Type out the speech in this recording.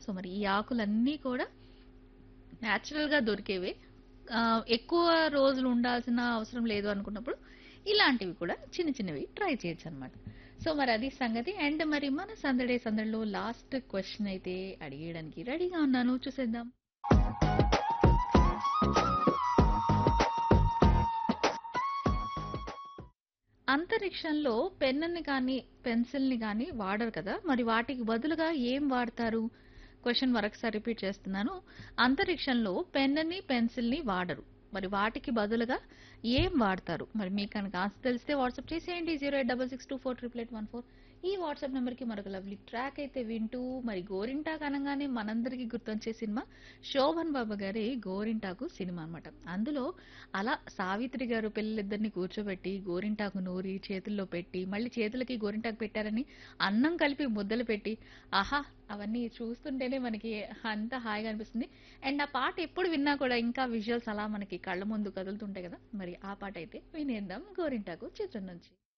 So మరి ఈ ఆకులన్నీ కూడా న్యాచురల్‌గా దొరికేవే. ఆహ్, ఎక్కువ రోజులు ఉండాల్సిన అవసరం లేదు అనుకున్నప్పుడు ఇలాంటివి కూడా చిన్న చిన్నవి ట్రై చేయొచ్చనమాట. సో మరి అది సంగతి. అండ్ మరి మన సందడే సందడిలో లాస్ట్ క్వెషన్ అయితే అడిగేయడానికి రెడీగా ఉన్నాను. చూసేద్దాం. అంతరిక్షంలో పెన్నుని కానీ, పెన్సిల్‌ని గానీ వాడరు కదా! మరి వాటికి బదులుగా ఏం వాడతారు? క్వెషన్ మరొకసారి రిపీట్ చేస్తున్నాను. అంతరిక్షంలో పెన్నుని, పెన్సిల్‌ని వాడరు. మరి వాటికి బదులుగా ఏం వాడతారు? మరి మీకు కనుక ఆన్సర్ తెలిస్తే వాట్సాప్ చేసేయండి 08662488814 ఈ వాట్సాప్ నంబర్‌కి మరొక లవ్లీ ట్రాక్ అయితే వింటూ మరి గోరింటాకు అనంగానే మనందరికీ గుర్తొచ్చే సినిమా శోభన్ బాబు గారి గోరింటాకు సినిమా అన్నమాట. అందులో అలా సావిత్రి గారు పిల్లలిద్దరిని కూర్చోబెట్టి గోరింటాకు నూరి చేతుల్లో పెట్టి మళ్ళీ చేతులకి గోరింటాకు పెట్టారని అన్నం కలిపి ముద్దలు పెట్టి ఆహా! అవన్నీ చూస్తుంటేనే మనకి అంత హాయిగా అనిపిస్తుంది. అండ్ ఆ పాట ఎప్పుడు విన్నా కూడా ఇంకా విజువల్స్ అలా మనకి కళ్ళ ముందు కదులుతుంటాయి కదా! మరి ఆ పాటైతే వినేద్దాం 'గోరింటాకు' చిత్రం నుంచి.